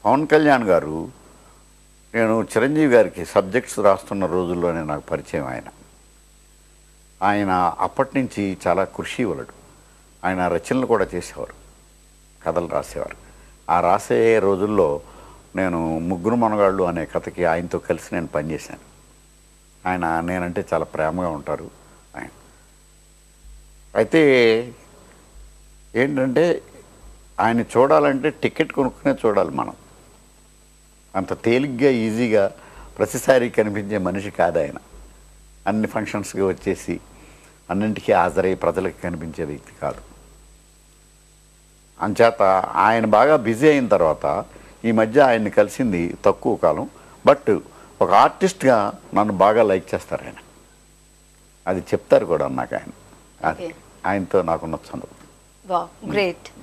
పవన్ కళ్యాణ్ గారు నేను చిరంజీవి గారికి సబ్జెక్ట్స్ రాస్తున్న రోజుల్లోనే నాకు పరిచయం ఆయన ఆయన అప్పటి నుంచి చాలా కృషివలుడు ఆయన రచనలు కూడా చేసేవారు కథలు రాసేవారు ఆ రాసే రోజుల్లో నేను ముగ్గురు మనగాళ్ళు అనే కథకి ఆయనతో కలిసి నేను పనిచేశాను ఆయన నేనంటే చాలా ప్రేమగా ఉంటారు ఆయన అయితే ఏంటంటే ఆయన చూడాలంటే టికెట్ కొనుక్కునే చూడాలి మనం అంత తేలిగ్గా ఈజీగా ప్రతిసారి కనిపించే మనిషి కాదు ఆయన అన్ని ఫంక్షన్స్కి వచ్చేసి అన్నింటికీ హాజరై ప్రజలకు కనిపించే వ్యక్తి కాదు అంచేత ఆయన బాగా బిజీ అయిన తర్వాత ఈ మధ్య ఆయన్ని కలిసింది తక్కువ కాలం బట్ ఒక ఆర్టిస్ట్గా నన్ను బాగా లైక్ చేస్తారు ఆయన అది చెప్తారు కూడా నాకు ఆయన అది Okay. ఆయనతో నాకున్న చనువు వా గ్రేట్